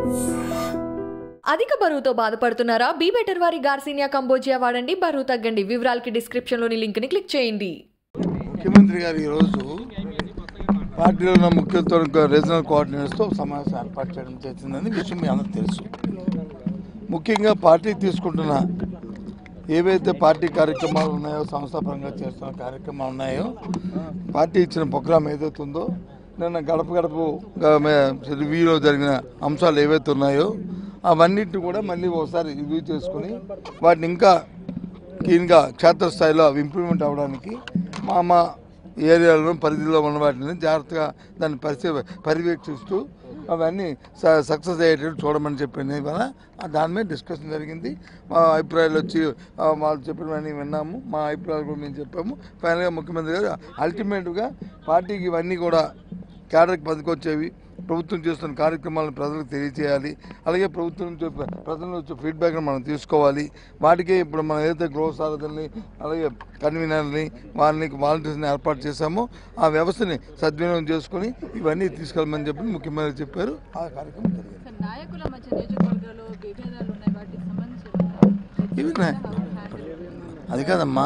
అధిక బరువుతో బాధపడుతున్నారా బీ బెటర్ వారి గార్సినియా కంబోజియా వాడండి బరువు తగ్గండి వివరాలకి డిస్క్రిప్షన్లోని లింక్ని క్లిక్ చేయండి ముఖ్యమంత్రి గారు ఈరోజు పార్టీలో ఉన్న ముఖ్యతో రీజనల్ కోఆర్డినేటర్స్తో సమావేశం ఏర్పాటు చేయడం చేసిందని విషయం మీ అందరికీ తెలుసు ముఖ్యంగా పార్టీ తీసుకుంటున్న ఏవైతే పార్టీ కార్యక్రమాలు ఉన్నాయో సంస్థాపరంగా చేస్తున్న కార్యక్రమాలు ఉన్నాయో పార్టీ ఇచ్చిన ప్రోగ్రామ్ ఏదైతే ఉందో నిన్న గడప గడప రివ్యూలో జరిగిన అంశాలు ఏవైతే ఉన్నాయో అవన్నిటిని కూడా మళ్ళీ ఒకసారి రివ్యూ చేసుకుని వాటిని ఇంకా క్లీన్గా క్షేత్రస్థాయిలో అవి ఇంప్రూవ్మెంట్ అవ్వడానికి మా మా ఏరియాలో పరిధిలో ఉన్న వాటిని జాగ్రత్తగా దాన్ని పరిశీ పర్యవేక్షిస్తూ అవన్నీ స- సక్సెస్ అయ్యేటట్టు చూడమని చెప్పింది ఇవాళ ఆ దాని మీద డిస్కషన్ జరిగింది మా అభిప్రాయాలు వచ్చి ఆ, వాళ్ళు చెప్పినవన్నీ విన్నాము మా అభిప్రాయాలు కూడా మేము చెప్పాము ఫైనల్గా ముఖ్యమంత్రి గారు అల్టిమేట్గా పార్టీకి ఇవన్నీ కూడా కేడర్కి పనికొచ్చేవి ప్రభుత్వం చేస్తున్న కార్యక్రమాలను ప్రజలకు తెలియజేయాలి అలాగే ప్రభుత్వం నుంచి ప్రజల నుంచి వచ్చే ఫీడ్బ్యాక్ని మనం తీసుకోవాలి వాటికి ఇప్పుడు మనం ఏదైతే గృహ సారథుల్ని అలాగే కన్వీనర్ని వాళ్ళని వాలంటీర్స్ని ఏర్పాటు చేశామో ఆ వ్యవస్థని సద్వినియోగం చేసుకొని ఇవన్నీ తీసుకెళ్ళమని చెప్పి ముఖ్యమంత్రి చెప్పారు ఆ కార్యక్రమం జరిగింది సార్ నాయకుల మధ్య నియోజకవర్గాల్లో విభేదాలు ఉన్నాయి వాటికి సంబంధించి ఏమన్నా ఇవి ఉన్నాయి. అది కాదమ్మా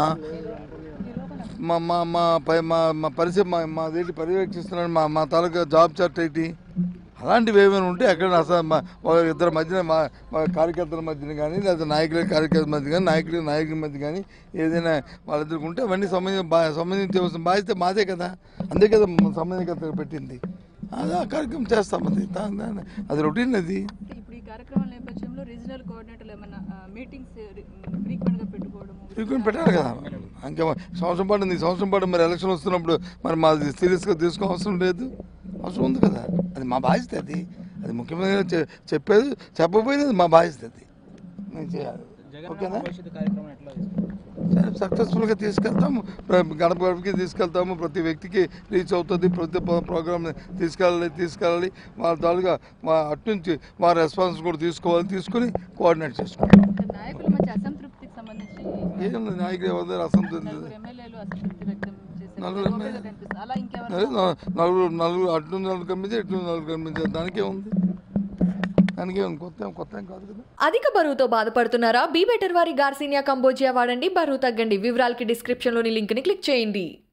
మా మా మా పై మా మా పరిచయం మా మా దేటి పర్యవేక్షిస్తున్నాడు మా మా తాలూకా జాబ్ చార్ట్ ఏంటి అలాంటివి ఏమైనా ఉంటే ఎక్కడ అసలు మా వాళ్ళ ఇద్దరి మధ్యన మా మా కార్యకర్తల మధ్యన కానీ లేదా నాయకుల కార్యకర్తల మధ్య కానీ నాయకుల నాయకుల మధ్య కానీ ఏదైనా వాళ్ళిద్దరికి ఉంటే అవన్నీ సంబంధించి బా సంబంధించవలసిన బాధ్యత మాదే కదా అంతే కదా సంబంధికత పెట్టింది అదే ఆ కార్యక్రమం చేస్తాం అది దా- దా- అది రొటీన్ అది ఇప్పుడు ఈ కార్యక్రమం నేపథ్యంలో రీజనల్ కోఆర్డినేటర్లు ఏమైనా మీటింగ్స్ ఫ్రీక్వెంట్ గా పెట్టుకోవడం ఫ్రీక్వెంట్ పెట్టాలి కదా ఇంకా సంవత్సరం పాటు నీ సంవత్సరం పాటు మరి ఎలక్షన్ వస్తున్నప్పుడు మరి మాది సీరియస్గా తీసుకో అవసరం లేదు అవసరం ఉంది కదా అది మా బాధ్యత అది అది ముఖ్యమంత్రి గారు చె- చెప్పేది చెప్పబోయేది అది మా బాధ్యత అది నేను చేయాలి ఓకేనా సరే సక్సెస్ఫుల్గా తీసుకెళ్తాము ప్ర- గడప గడపకి తీసుకెళ్తాము ప్రతి వ్యక్తికి రీచ్ అవుతుంది ప్రతి ప్రోగ్రామ్ తీసుకెళ్ళాలి తీసుకెళ్ళాలి వాళ్ళ తాలుగా మా అట్నుంచి మా రెస్పాన్స్ కూడా తీసుకోవాలి తీసుకుని కోఆర్డినేట్ చేసుకోవాలి సార్, నాయకుల మధ్య అసంతృప్తికి సంబంధించి ఏం లేదు నాయకులు ఎవరు అసంతృప్తి నలుగురు ఎమ్మెల్యేలు అసంతృప్తి వ్యక్తం చేశారు నలుగురు ఓపెన్గా ఎమ్మెల్యే- కనిపిస్తుంది అలా అదే ఇంకెవరు న- నలుగురు నలుగురు అటు నలుగురు కనిపించి ఇటు నలుగురు కనిపించారు దానికే ఉంది దానికే ఉంది కొత్త ఏం- కొత్త ఏం కాదు కదా అధిక బరువుతో బాధపడుతున్నారా బీ బెటర్ వారి గార్సినియా కంబోజియా వాడండి బరువు తగ్గండి వివరాలకి డిస్క్రిప్షన్లోని లింక్ని క్లిక్ చేయండి